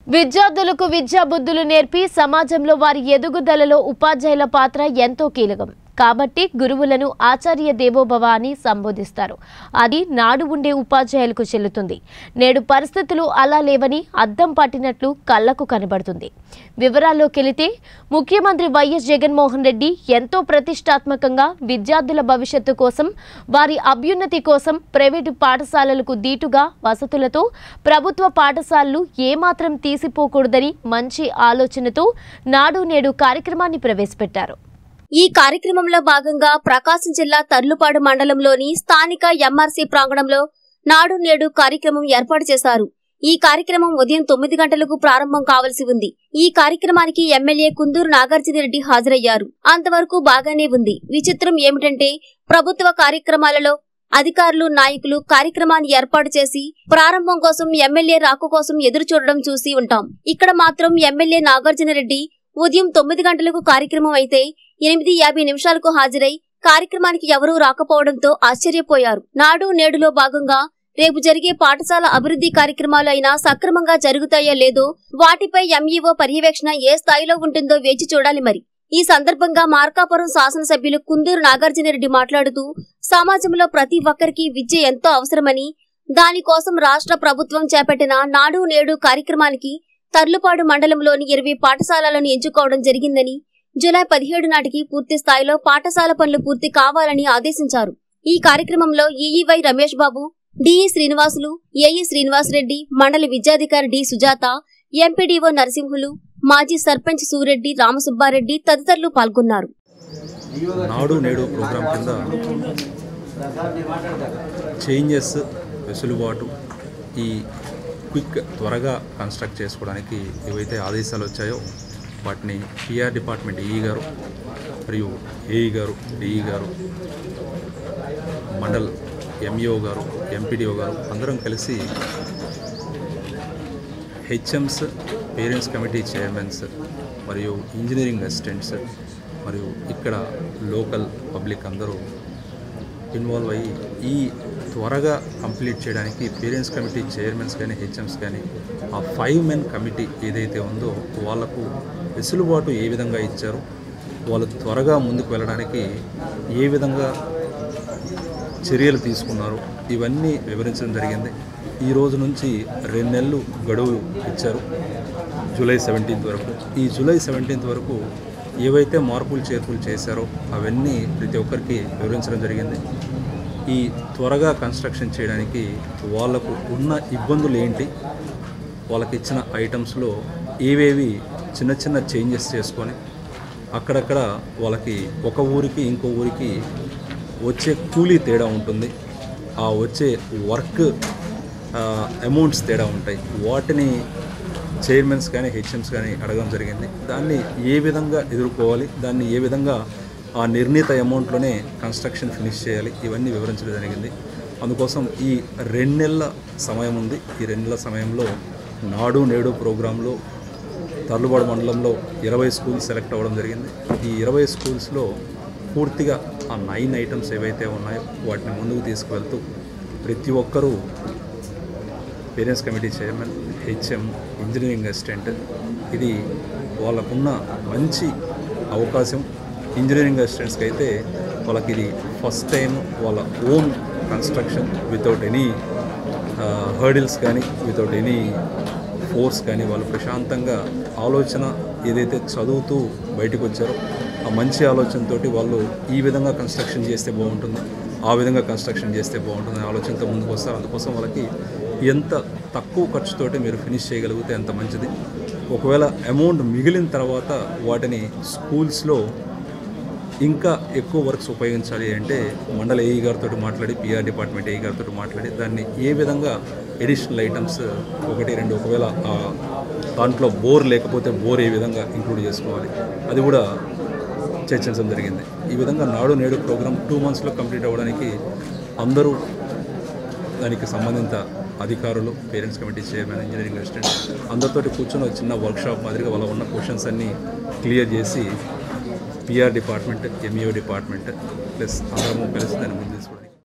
విద్యార్థులకు విద్యా బుద్ధులు నేర్పి సమాజంలో వారి ఎదుగుదలలో ఉపాధ్యాయుల పాత్ర ఎంతో కీలకం కాబట్టి గురువులను ఆచార్య దేవోభవ అని సంబోధిస్తారు అది నాడు ఉండే ఉపాధ్యాయులకు చెల్లుతుంది నేడు పరిస్థితులు అలా లేవని అద్దం పట్టినట్లు కళ్లకు కనబడుతుంది వివరాల్లోకెళితే ముఖ్యమంత్రి వైఎస్ జగన్మోహన్ రెడ్డి ఎంతో ప్రతిష్టాత్మకంగా విద్యార్థుల భవిష్యత్తు కోసం వారి అభ్యున్నతి కోసం ప్రైవేటు పాఠశాలలకు దీటుగా వసతులతో ప్రభుత్వ పాఠశాలలు ఏమాత్రం తీసిపోకూడదని మంచి ఆలోచనతో నాడు నేడు కార్యక్రమాన్ని ప్రవేశపెట్టారు ఈ కార్యక్రమంలో భాగంగా ప్రకాశం జిల్లా తర్లుపాడు మండలంలోని స్థానిక ఎంఆర్సీ ప్రాంగణంలో నాడు నేడు కార్యక్రమం ఏర్పాటు చేశారు ఈ కార్యక్రమం ఉదయం తొమ్మిది గంటలకు ప్రారంభం కావలసి ఉంది ఈ కార్యక్రమానికి ఎమ్మెల్యే కుందూరు నాగార్జునరెడ్డి హాజరయ్యారు అంతవరకు బాగానే ఉంది విచిత్రం ఏమిటంటే ప్రభుత్వ కార్యక్రమాలలో అధికారులు నాయకులు కార్యక్రమాన్ని ఏర్పాటు చేసి ప్రారంభం కోసం ఎమ్మెల్యే రాక కోసం ఎదురు చూడడం చూసి ఉంటాం ఇక్కడ మాత్రం ఎమ్మెల్యే నాగార్జునరెడ్డి ఉదయం తొమ్మిది గంటలకు కార్యక్రమం అయితే ఎనిమిది యాభై నిమిషాలకు హాజరై కార్యక్రమానికి ఎవరూ రాకపోవడంతో ఆశ్చర్యపోయారు నాడు నేడులో భాగంగా రేపు జరిగే పాఠశాల అభివృద్ధి కార్యక్రమాలు అయినా సక్రమంగా జరుగుతాయో లేదో వాటిపై ఎంఈఓ పర్యవేక్షణ ఏ స్థాయిలో ఉంటుందో వేచి చూడాలి మరి ఈ సందర్భంగా మార్కాపురం శాసనసభ్యులు కుందూరు నాగార్జునరెడ్డి మాట్లాడుతూ సమాజంలో ప్రతి ఒక్కరికి విద్య ఎంతో అవసరమని దానికోసం రాష్ట్ర ప్రభుత్వం చేపట్టిన నాడు నేడు కార్యక్రమానికి తర్లుపాడు మండలంలోని ఇరవై పాఠశాలలను ఎంచుకోవడం జరిగిందని జూలై పదిహేడు నాటికి పూర్తి స్థాయిలో పాఠశాల పనులు పూర్తి కావాలని ఆదేశించారు ఈ కార్యక్రమంలో ఈఈవై రమేష్ బాబు డిఈ శ్రీనివాసులు ఏఈ శ్రీనివాసరెడ్డి మండలి విద్యాధికారి డి సుజాత ఎంపీడీఓ నరసింహులు మాజీ సర్పంచ్ సూరెడ్డి రామసుబ్బారెడ్డి తదితరులు పాల్గొన్నారు నాడు నేడు ప్రోగ్రాం కింద చేంజెస్ వెసులుబాటు ఈ క్విక్ త్వరగా కన్స్ట్రక్ట్ చేసుకోవడానికి ఏవైతే ఆదేశాలు వచ్చాయో వాటిని పిఆర్ డిపార్ట్మెంట్ ఈఈ గారు మరియు ఏఈ గారు డిఈ గారు మండల్ ఎంఈఓ గారు ఎంపీడీఓ గారు అందరం కలిసి హెచ్ఎంస్ పేరెంట్స్ కమిటీ చైర్మన్స్ మరియు ఇంజనీరింగ్ అసిస్టెంట్స్ మరియు ఇక్కడ లోకల్ పబ్లిక్ అందరూ ఇన్వాల్వ్ అయ్యి ఈ త్వరగా కంప్లీట్ చేయడానికి పేరెంట్స్ కమిటీ చైర్మన్స్ కానీ హెచ్ఎంస్ కానీ ఆ ఫైవ్ మెన్ కమిటీ ఏదైతే ఉందో వాళ్లకు వెసులుబాటు ఏ విధంగా ఇచ్చారు వాళ్ళు త్వరగా ముందుకు వెళ్ళడానికి ఏ విధంగా చర్యలు తీసుకున్నారు ఇవన్నీ వివరించడం జరిగింది ఈ రోజు నుంచి రెండు నెలలు గడువు ఇచ్చారు జూలై సెవెంటీన్త్ వరకు ఈ జూలై సెవెంటీన్త్ వరకు ఏవైతే మార్పులు చేర్పులు చేశారో అవన్నీ ప్రతి ఒక్కరికి వివరించడం జరిగింది ఈ త్వరగా కన్స్ట్రక్షన్ చేయడానికి వాళ్ళకు ఉన్న ఇబ్బందులు ఏంటి వాళ్ళకి ఇచ్చిన ఐటమ్స్లో ఏవేవి చిన్న చిన్న చేంజెస్ చేసుకొని అక్కడక్కడ వాళ్ళకి ఒక ఊరికి ఇంకో ఊరికి వచ్చే కూలీ తేడా ఉంటుంది ఆ వచ్చే వర్క్ అమౌంట్స్ తేడా ఉంటాయి వాటిని చైర్మన్స్ కానీ హెచ్ఎంస్ కానీ అడగడం జరిగింది దాన్ని ఏ విధంగా ఎదుర్కోవాలి దాన్ని ఏ విధంగా ఆ నిర్ణీత అమౌంట్లోనే కన్స్ట్రక్షన్ ఫినిష్ చేయాలి ఇవన్నీ వివరించడం జరిగింది అందుకోసం ఈ రెండు నెలల సమయం ఉంది ఈ రెండు నెలల సమయంలో నాడు నేడు ప్రోగ్రాంలో తర్లుబాడు మండలంలో ఇరవై స్కూల్స్ సెలెక్ట్ అవ్వడం జరిగింది ఈ ఇరవై స్కూల్స్లో పూర్తిగా ఆ నైన్ ఐటమ్స్ ఏవైతే ఉన్నాయో వాటిని ముందుకు తీసుకువెళ్తూ ప్రతి ఒక్కరూ parents committee chairman HM engineering assistant ఇది వాళ్ళకున్న మంచి అవకాశం ఇంజనీరింగ్ అసిస్టెంట్స్కి అయితే వాళ్ళకి ఇది ఫస్ట్ టైం వాళ్ళ own construction without any hurdles కానీ వితౌట్ ఎనీ ఫోర్స్ కానీ వాళ్ళు ప్రశాంతంగా ఆలోచన ఏదైతే చదువుతూ బయటకు వచ్చారో ఆ మంచి ఆలోచనతోటి వాళ్ళు ఈ విధంగా కన్స్ట్రక్షన్ చేస్తే బాగుంటుంది ఆ విధంగా కన్స్ట్రక్షన్ చేస్తే బాగుంటుంది అనే ఆలోచనతో ముందుకు వస్తారు అందుకోసం వాళ్ళకి ఎంత తక్కువ ఖర్చుతోటి మీరు ఫినిష్ చేయగలిగితే అంత మంచిది ఒకవేళ అమౌంట్ మిగిలిన తర్వాత వాటిని స్కూల్స్లో ఇంకా ఎక్కువ వర్క్స్ ఉపయోగించాలి అంటే మండల ఏఈ గారితో మాట్లాడి పిఆర్ డిపార్ట్మెంట్ ఏఈ గారితో మాట్లాడి దాన్ని ఏ విధంగా ఎడిషనల్ ఐటమ్స్ ఒకటి రెండు ఒకవేళ ఆ దాంట్లో బోర్ లేకపోతే బోర్ ఏ విధంగా ఇంక్లూడ్ చేసుకోవాలి అది కూడా చర్చించడం జరిగింది ఈ విధంగా నాడు నేడు ప్రోగ్రామ్ టూ మంత్స్లో కంప్లీట్ అవ్వడానికి అందరూ దానికి సంబంధిత అధికారులు parents committee chairman engineering assistant అందరితోటి కూర్చొని ఒక చిన్న వర్క్షాప్ మాదిరిగా వాళ్ళ ఉన్న క్వశ్చన్స్ అన్నీ క్లియర్ చేసి PR department MEO department plus అందరము కలిసి దాన్ని ముందు తీసుకోవడానికి